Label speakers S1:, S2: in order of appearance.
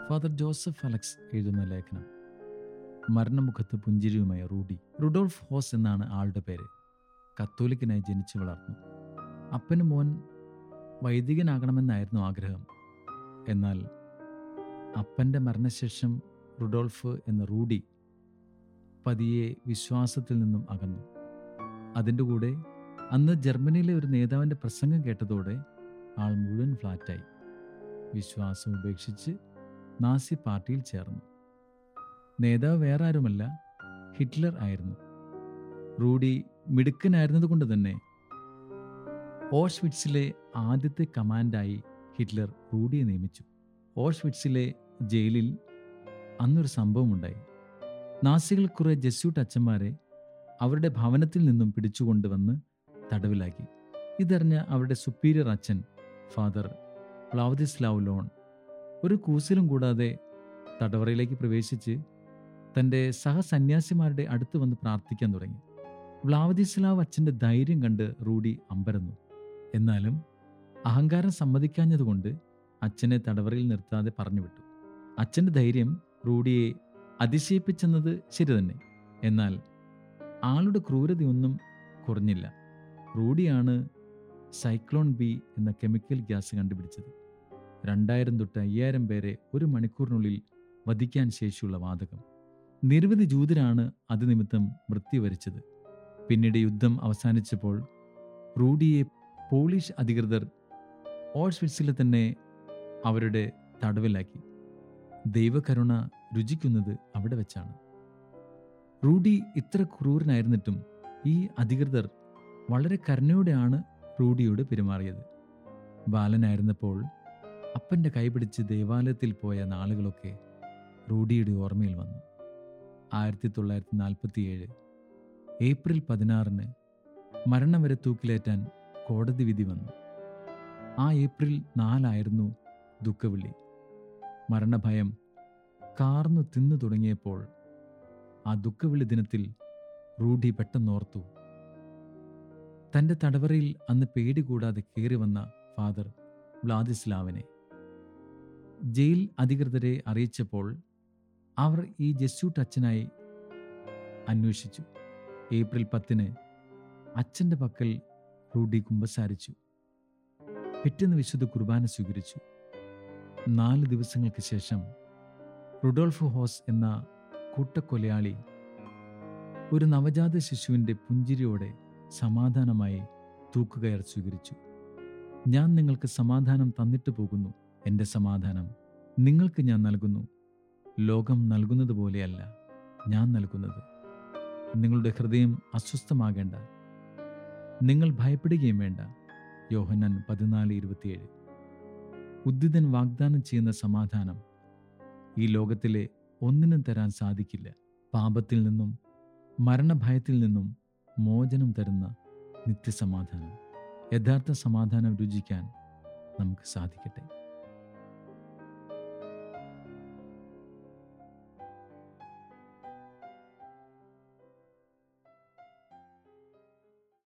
S1: father Joseph Alex എഴുതുന്ന ലേഖനം മരണമുഖത്ത് പുഞ്ചിരിയുമായ Rudy Rudolf ഹോസ് എന്നാണ് ആളുടെ പേര് കത്തോലിക്കനായി ജനിച്ചു വളർന്നു അപ്പന് മോൻ വൈദികനാകണമെന്നായിരുന്നു ആഗ്രഹം എന്നാൽ അപ്പൻ്റെ മരണശേഷം റുഡോൾഫ് എന്ന റൂഡി പതിയെ വിശ്വാസത്തിൽ നിന്നും അകന്നു അതിൻ്റെ കൂടെ അന്ന് ജർമ്മനിയിലെ ഒരു നേതാവിൻ്റെ പ്രസംഗം കേട്ടതോടെ ആൾ മുഴുവൻ ഫ്ലാറ്റായി വിശ്വാസം ഉപേക്ഷിച്ച് നാസി പാർട്ടിയിൽ ചേർന്നു നേതാവ് വേറെ ആരുമല്ല ഹിറ്റ്ലർ ആയിരുന്നു റൂഡി മിടുക്കനായിരുന്നതുകൊണ്ട് തന്നെ ഓഷ്വിറ്റ്സിലെ ആദ്യത്തെ കമാൻഡായി ഹിറ്റ്ലർ റൂഡിയെ നിയമിച്ചു ഓഷ്വിറ്റ്സിലെ ജയിലിൽ അന്നൊരു സംഭവമുണ്ടായി നാസികൾ കുറെ ജസ്യൂട്ട് അച്ഛന്മാരെ അവരുടെ ഭവനത്തിൽ നിന്നും പിടിച്ചുകൊണ്ടുവന്ന് തടവിലാക്കി ഇതറിഞ്ഞ അവരുടെ സുപ്പീരിയർ അച്ഛൻ ഫാദർ ക്ലൗദിസ്ലാവ് ലോൺ ഒരു കൂസലും കൂടാതെ തടവറയിലേക്ക് പ്രവേശിച്ച് തൻ്റെ സഹസന്യാസിമാരുടെ അടുത്ത് വന്ന് പ്രാർത്ഥിക്കാൻ തുടങ്ങി വ്ലാവദിസ്ലാവ് അച്ഛൻ്റെ ധൈര്യം കണ്ട് റൂഡി അമ്പരന്നു എന്നാലും അഹങ്കാരം സമ്മതിക്കാഞ്ഞതുകൊണ്ട് അച്ഛനെ തടവറയിൽ നിർത്താതെ പറഞ്ഞുവിട്ടു അച്ഛൻ്റെ ധൈര്യം റൂഡിയെ അതിശയിപ്പിച്ചെന്നത് ശരി തന്നെ എന്നാൽ ആളുടെ ക്രൂരതയൊന്നും കുറഞ്ഞില്ല റൂഡിയാണ് സൈക്ലോൺ ബി എന്ന കെമിക്കൽ ഗ്യാസ് കണ്ടുപിടിച്ചത് രണ്ടായിരം തൊട്ട് അയ്യായിരം പേരെ ഒരു മണിക്കൂറിനുള്ളിൽ വധിക്കാൻ ശേഷിയുള്ള വാതകം നിരവധി ജൂതരാണ് അത് നിമിത്തം മൃത്യു വരിച്ചത് പിന്നീട് യുദ്ധം അവസാനിച്ചപ്പോൾ റൂഡിയെ പോളിഷ് അധികൃതർ ഓൾസ്വിറ്റ്സിലെ തന്നെ അവരുടെ തടവിലാക്കി ദൈവകരുണ രുചിക്കുന്നത് അവിടെ വെച്ചാണ് റൂഡി ഇത്ര ക്രൂരനായിരുന്നിട്ടും ഈ അധികൃതർ വളരെ കരുണയോടെയാണ് റൂഡിയോട് പെരുമാറിയത് ബാലനായിരുന്നപ്പോൾ അപ്പൻ്റെ കൈപിടിച്ച് ദേവാലയത്തിൽ പോയ നാളുകളൊക്കെ റൂഡിയുടെ ഓർമ്മയിൽ വന്നു ആയിരത്തി തൊള്ളായിരത്തി നാൽപ്പത്തിയേഴ് ഏപ്രിൽ പതിനാറിന് മരണം വരെ തൂക്കിലേറ്റാൻ കോടതി വിധി വന്നു ആ ഏപ്രിൽ നാലായിരുന്നു ദുഃഖവിളി മരണഭയം കാർന്നു തിന്നു തുടങ്ങിയപ്പോൾ ആ ദുഃഖവിളി ദിനത്തിൽ റൂഡി പെട്ടെന്നോർത്തു തൻ്റെ തടവറയിൽ അന്ന് പേടി കൂടാതെ കയറി വന്ന ഫാദർ വ്ലാദിസ്ലാവിനെ ജയിൽ അധികൃതരെ അറിയിച്ചപ്പോൾ അവർ ഈ ജസ്യൂട്ട് അച്ഛനായി അന്വേഷിച്ചു ഏപ്രിൽ പത്തിന് അച്ഛൻ്റെ പക്കൽ റൂഡി കുമ്പസാരിച്ചു പിറ്റേന്ന് വിശുദ്ധ കുർബാന സ്വീകരിച്ചു നാല് ദിവസങ്ങൾക്ക് ശേഷം റുഡോൾഫ് ഹോസ് എന്ന കൂട്ടക്കൊലയാളി ഒരു നവജാത ശിശുവിൻ്റെ പുഞ്ചിരിയോടെ സമാധാനമായി തൂക്കുകയർ സ്വീകരിച്ചു ഞാൻ നിങ്ങൾക്ക് സമാധാനം തന്നിട്ട് പോകുന്നു എൻ്റെ സമാധാനം നിങ്ങൾക്ക് ഞാൻ നൽകുന്നു ലോകം നൽകുന്നത് പോലെയല്ല ഞാൻ നൽകുന്നത് നിങ്ങളുടെ ഹൃദയം അസ്വസ്ഥമാകേണ്ട നിങ്ങൾ ഭയപ്പെടുകയും വേണ്ട യോഹന്നാൻ പതിനാല് ഇരുപത്തിയേഴ് ഉദ്ദിതൻ വാഗ്ദാനം ചെയ്യുന്ന സമാധാനം ഈ ലോകത്തിലെ ഒന്നിനും തരാൻ സാധിക്കില്ല പാപത്തിൽ നിന്നും മരണഭയത്തിൽ നിന്നും മോചനം തരുന്ന നിത്യസമാധാനം യഥാർത്ഥ സമാധാനം രുചിക്കാൻ നമുക്ക് സാധിക്കട്ടെ